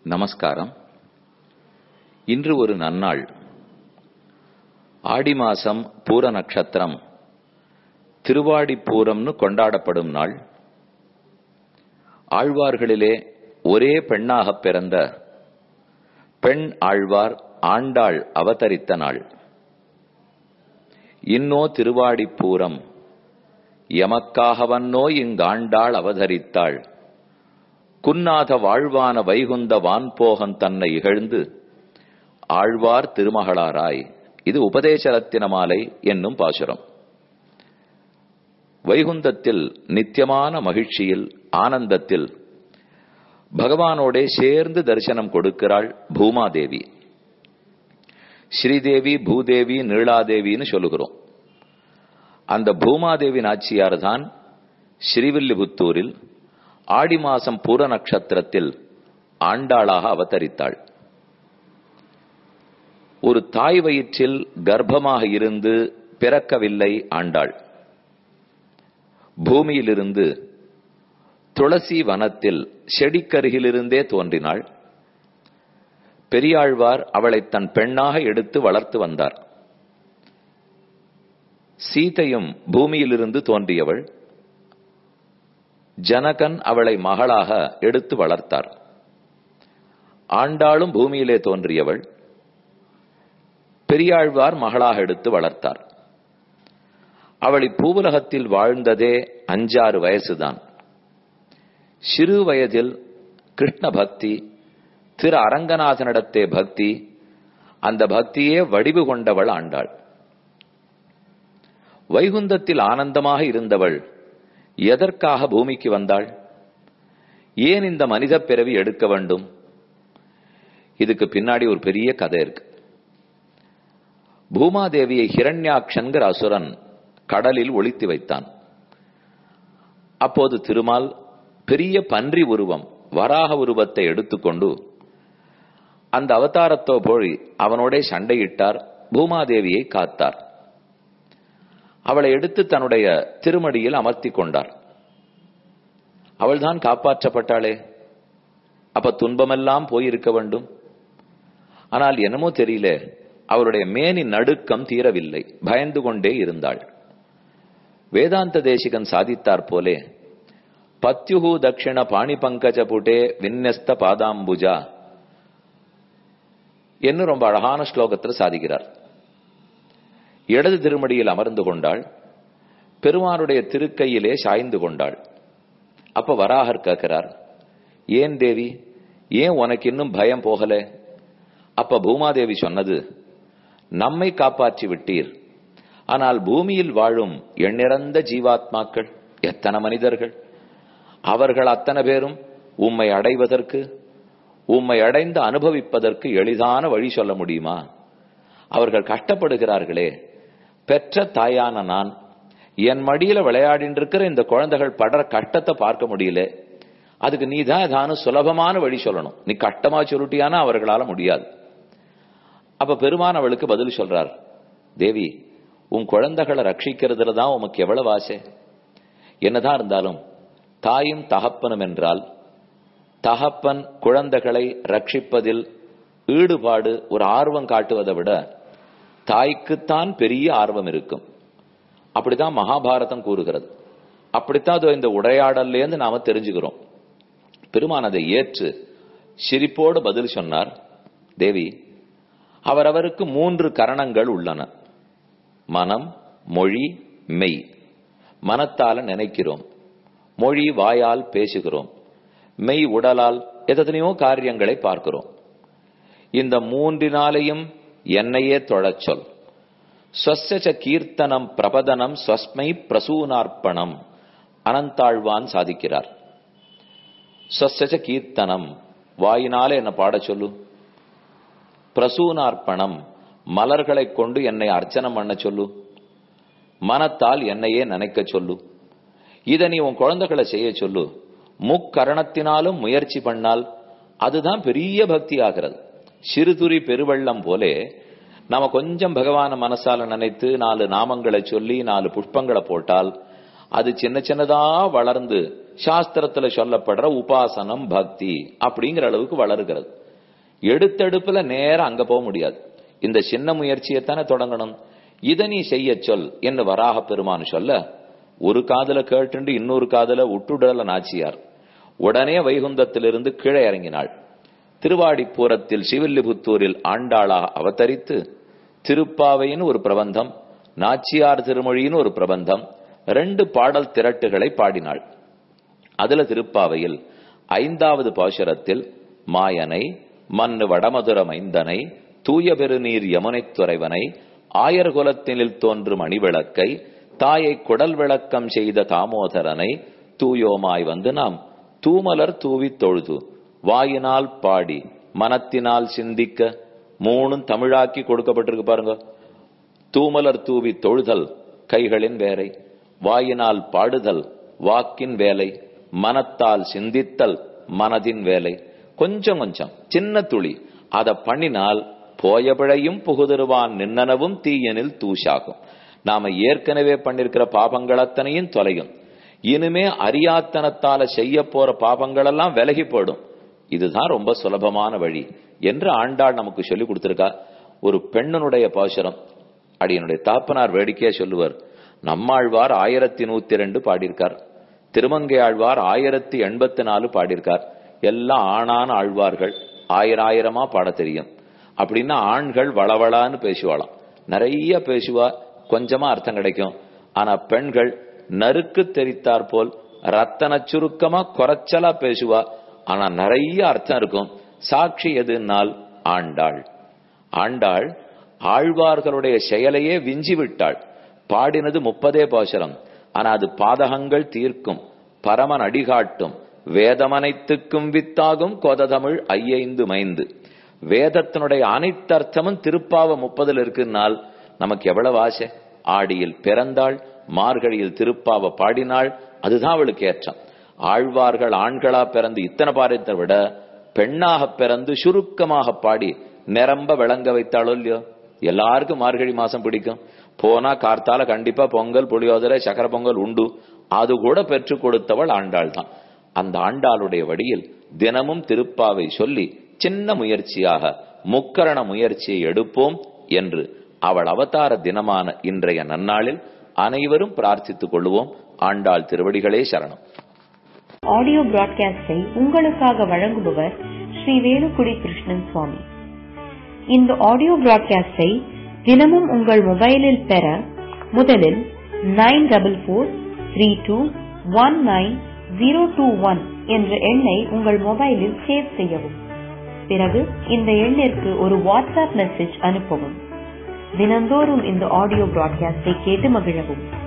நமஸ்காரம் இன்று ஒரு நன்னாள் ஆடி மாசம் பூர நட்சத்திரம் திருவாடிப்பூரம்னு கொண்டாடப்படும் நாள் ஆழ்வார்களிலே ஒரே பெண்ணாகப் பிறந்த பெண் ஆழ்வார் ஆண்டாள் அவதரித்த நாள் இன்னோ திருவாடிப்பூரம் எமக்காகவன்னோ இங்காண்டாள் அவதரித்தாள் குன்னாத வாழ்வான வைகுந்த வான்போகன் தன்னை இகழ்ந்து ஆழ்வார் திருமகளாராய் இது உபதேசரத்தின மாலை என்னும் பாசுரம் வைகுந்தத்தில் நித்தியமான மகிழ்ச்சியில் ஆனந்தத்தில் பகவானோடே சேர்ந்து தரிசனம் கொடுக்கிறாள் பூமாதேவி ஸ்ரீதேவி பூதேவி நீளாதேவின்னு சொல்லுகிறோம் அந்த பூமாதேவி நாச்சியார் தான் ஸ்ரீவில்லிபுத்தூரில் ஆடி மாசம் பூர நட்சத்திரத்தில் ஆண்டாளாக அவதரித்தாள் ஒரு தாய் வயிற்றில் கர்ப்பமாக இருந்து பிறக்கவில்லை ஆண்டாள் பூமியிலிருந்து துளசி வனத்தில் செடிக்கருகிலிருந்தே தோன்றினாள் பெரியாழ்வார் அவளை தன் பெண்ணாக எடுத்து வளர்த்து வந்தார் சீதையும் பூமியிலிருந்து தோன்றியவள் ஜனகன் அவளை மகளாக எடுத்து வளர்த்தார் ஆண்டாளும் பூமியிலே தோன்றியவள் பெரியாழ்வார் மகளாக எடுத்து வளர்த்தார் அவள் இப்பூவுலகத்தில் வாழ்ந்ததே அஞ்சாறு வயசுதான் சிறு வயதில் கிருஷ்ண பக்தி திரு அரங்கநாதனிடத்தே பக்தி அந்த பக்தியே வடிவு கொண்டவள் ஆண்டாள் வைகுந்தத்தில் ஆனந்தமாக இருந்தவள் எதற்காக பூமிக்கு வந்தாள் ஏன் இந்த மனித பிறவி எடுக்க வேண்டும் இதுக்கு பின்னாடி ஒரு பெரிய கதை இருக்கு பூமாதேவியை ஹிரண்யாக்ஷன்கிற அசுரன் கடலில் ஒழித்து வைத்தான் அப்போது திருமால் பெரிய பன்றி உருவம் வராக உருவத்தை எடுத்துக்கொண்டு அந்த அவதாரத்தோ போய் அவனோட சண்டையிட்டார் பூமாதேவியை காத்தார் அவளை எடுத்து தன்னுடைய திருமடியில் அமர்த்தி கொண்டார் அவள்தான் காப்பாற்றப்பட்டாளே அப்ப துன்பமெல்லாம் போயிருக்க வேண்டும் ஆனால் என்னமோ தெரியல அவருடைய மேனி நடுக்கம் தீரவில்லை பயந்து கொண்டே இருந்தாள் வேதாந்த தேசிகன் சாதித்தார் போலே பத்யுகு தட்சிண பாணி பங்கஜ புட்டே விந்நஸ்த பாதாம்புஜா என்று ரொம்ப அழகான ஸ்லோகத்தில் சாதிக்கிறார் இடது திருமடியில் அமர்ந்து கொண்டாள் பெருமானுடைய திருக்கையிலே சாய்ந்து கொண்டாள் அப்ப வராகர் கேட்கிறார் ஏன் தேவி ஏன் உனக்கு இன்னும் பயம் போகல அப்ப பூமாதேவி சொன்னது நம்மை காப்பாற்றி விட்டீர் ஆனால் பூமியில் வாழும் எண்ணிறந்த ஜீவாத்மாக்கள் எத்தனை மனிதர்கள் அவர்கள் அத்தனை பேரும் உம்மை அடைவதற்கு உம்மை அடைந்து அனுபவிப்பதற்கு எளிதான வழி சொல்ல முடியுமா அவர்கள் கஷ்டப்படுகிறார்களே பெற்ற தாயான நான் என் மடியில விளையாடின்னு இருக்கிற இந்த குழந்தைகள் படுற கஷ்டத்தை பார்க்க முடியல அதுக்கு நீ தான் ஏதானும் சுலபமான வழி சொல்லணும் நீ கஷ்டமா சொல்லிட்டியானா அவர்களால முடியாது அப்ப பெருமான் அவளுக்கு பதில் சொல்றார் தேவி உன் குழந்தைகளை ரட்சிக்கிறதுல தான் உமக்கு எவ்வளவு ஆசை என்னதான் இருந்தாலும் தாயும் தகப்பனும் என்றால் தகப்பன் குழந்தைகளை ரட்சிப்பதில் ஈடுபாடு ஒரு ஆர்வம் காட்டுவதை விட தாய்க்குத்தான் பெரிய ஆர்வம் இருக்கும் அப்படித்தான் மகாபாரதம் கூறுகிறது அப்படித்தான் இந்த உரையாடல்லேருந்து நாம தெரிஞ்சுக்கிறோம் பெருமான் அதை ஏற்று சிரிப்போடு பதில் சொன்னார் தேவி அவரவருக்கு மூன்று கரணங்கள் உள்ளன மனம் மொழி மெய் மனத்தால நினைக்கிறோம் மொழி வாயால் பேசுகிறோம் மெய் உடலால் எத்தனையோ காரியங்களை பார்க்கிறோம் இந்த மூன்றினாலையும் என்னையே தொழச் சொல் ஸ்வச கீர்த்தனம் பிரபதனம் ஸ்வஸ்மை பிரசூனார்ப்பணம் அனந்தாழ்வான் சாதிக்கிறார் ஸ்வச கீர்த்தனம் வாயினால என்ன பாட சொல்லு பிரசூனார்ப்பணம் மலர்களை கொண்டு என்னை அர்ச்சனை பண்ண சொல்லு மனத்தால் என்னையே நினைக்க சொல்லு இதை நீ உன் குழந்தைகளை செய்ய சொல்லு முக்கரணத்தினாலும் முயற்சி பண்ணால் அதுதான் பெரிய பக்தி ஆகிறது சிறுதுரி பெருவெள்ளம் போலே நாம கொஞ்சம் பகவான மனசால நினைத்து நாலு நாமங்களை சொல்லி நாலு புஷ்பங்களை போட்டால் அது சின்ன சின்னதா வளர்ந்து சாஸ்திரத்துல சொல்லப்படுற உபாசனம் பக்தி அப்படிங்கிற அளவுக்கு வளருகிறது எடுத்தெடுப்புல நேரம் அங்க போக முடியாது இந்த சின்ன முயற்சியைத்தானே தொடங்கணும் இதை நீ செய்ய சொல் என்று வராக பெருமான் சொல்ல ஒரு காதல கேட்டுண்டு இன்னொரு காதல உட்டுடல நாச்சியார் உடனே வைகுந்தத்திலிருந்து கீழே இறங்கினாள் திருவாடிப்பூரத்தில் சிவில்லிபுத்தூரில் ஆண்டாளாக அவதரித்து திருப்பாவையின் ஒரு பிரபந்தம் நாச்சியார் திருமொழியின் ஒரு பிரபந்தம் ரெண்டு பாடல் திரட்டுகளை பாடினாள் அதுல திருப்பாவையில் ஐந்தாவது பாசுரத்தில் மாயனை மண்ணு வடமதுர மைந்தனை தூய பெருநீர் யமுனைத் துறைவனை ஆயர்குலத்தினில் தோன்றும் அணிவிளக்கை தாயை குடல் விளக்கம் செய்த தாமோதரனை தூயோமாய் வந்து நாம் தூமலர் தூவித் தொழுது வாயினால் பாடி மனத்தினால் சிந்திக்க மூணும் தமிழாக்கி கொடுக்கப்பட்டிருக்கு பாருங்க தூமலர் தூவி தொழுதல் கைகளின் வேலை வாயினால் பாடுதல் வாக்கின் வேலை மனத்தால் சிந்தித்தல் மனதின் வேலை கொஞ்சம் கொஞ்சம் சின்ன துளி அத பண்ணினால் போய பிழையும் புகுதிருவான் நின்னனவும் தீயனில் தூஷாகும் நாம ஏற்கனவே பண்ணிருக்கிற பாபங்கள் அத்தனையும் தொலையும் இனிமே அறியாத்தனத்தால செய்ய போற பாபங்கள் எல்லாம் விலகி போடும் இதுதான் ரொம்ப சுலபமான வழி என்று ஆண்டாள் நமக்கு சொல்லி கொடுத்திருக்கா ஒரு பெண்ணனுடைய பாசுரம் அடியனுடைய தாப்பனார் வேடிக்கையா சொல்லுவார் நம்மாழ்வார் ஆயிரத்தி நூத்தி ரெண்டு பாடியிருக்கார் திருமங்கை ஆழ்வார் ஆயிரத்தி எண்பத்தி நாலு பாடியிருக்கார் எல்லாம் ஆணான ஆழ்வார்கள் ஆயிரம் ஆயிரமா பாட தெரியும் அப்படின்னா ஆண்கள் வளவளான்னு பேசுவாளாம் நிறைய பேசுவா கொஞ்சமா அர்த்தம் கிடைக்கும் ஆனா பெண்கள் நறுக்கு தெரித்தார் போல் ரத்தன சுருக்கமா குறைச்சலா பேசுவா ஆனா நிறைய அர்த்தம் இருக்கும் சாட்சி எதுனால் ஆண்டாள் ஆண்டாள் ஆழ்வார்களுடைய செயலையே விஞ்சி விட்டாள் பாடினது முப்பதே பாசரம் ஆனா அது பாதகங்கள் தீர்க்கும் பரமன் அடிகாட்டும் வேதமனைத்துக்கும் வித்தாகும் கோததமிழ் ஐயைந்து மைந்து வேதத்தினுடைய அனைத்து அர்த்தமும் திருப்பாவ முப்பதுல இருக்குன்னால் நமக்கு எவ்வளவு ஆசை ஆடியில் பிறந்தாள் மார்கழியில் திருப்பாவ பாடினாள் அதுதான் அவளுக்கு ஏற்றம் ஆழ்வார்கள் ஆண்களா பிறந்து இத்தனை பாரத்தை விட பெண்ணாக பிறந்து சுருக்கமாக பாடி நிரம்ப விளங்க வைத்தாளோ இல்லையோ எல்லாருக்கும் மார்கழி மாசம் பிடிக்கும் போனா கார்த்தால கண்டிப்பா பொங்கல் புளியோதரை சக்கர பொங்கல் உண்டு அது கூட பெற்றுக் கொடுத்தவள் ஆண்டாள் தான் அந்த ஆண்டாளுடைய வழியில் தினமும் திருப்பாவை சொல்லி சின்ன முயற்சியாக முக்கரண முயற்சியை எடுப்போம் என்று அவள் அவதார தினமான இன்றைய நன்னாளில் அனைவரும் பிரார்த்தித்துக் கொள்வோம் ஆண்டாள் திருவடிகளே சரணம் ஆடியோ பிராட்காஸ்டை உங்களுக்காக வழங்குபவர் ஸ்ரீ வேலுக்குடி கிருஷ்ணன் சுவாமி இந்த ஆடியோ பிராட்காஸ்டை தினமும் உங்கள் மொபைலில் பெற முதலில் nine double four three two one nine zero two one என்ற எண்ணை உங்கள் மொபைலில் சேவ் செய்யவும் பிறகு இந்த எண்ணிற்கு ஒரு வாட்ஸ்அப் மெசேஜ் அனுப்பவும் தினந்தோறும் இந்த ஆடியோ பிராட்காஸ்டை கேட்டு மகிழவும்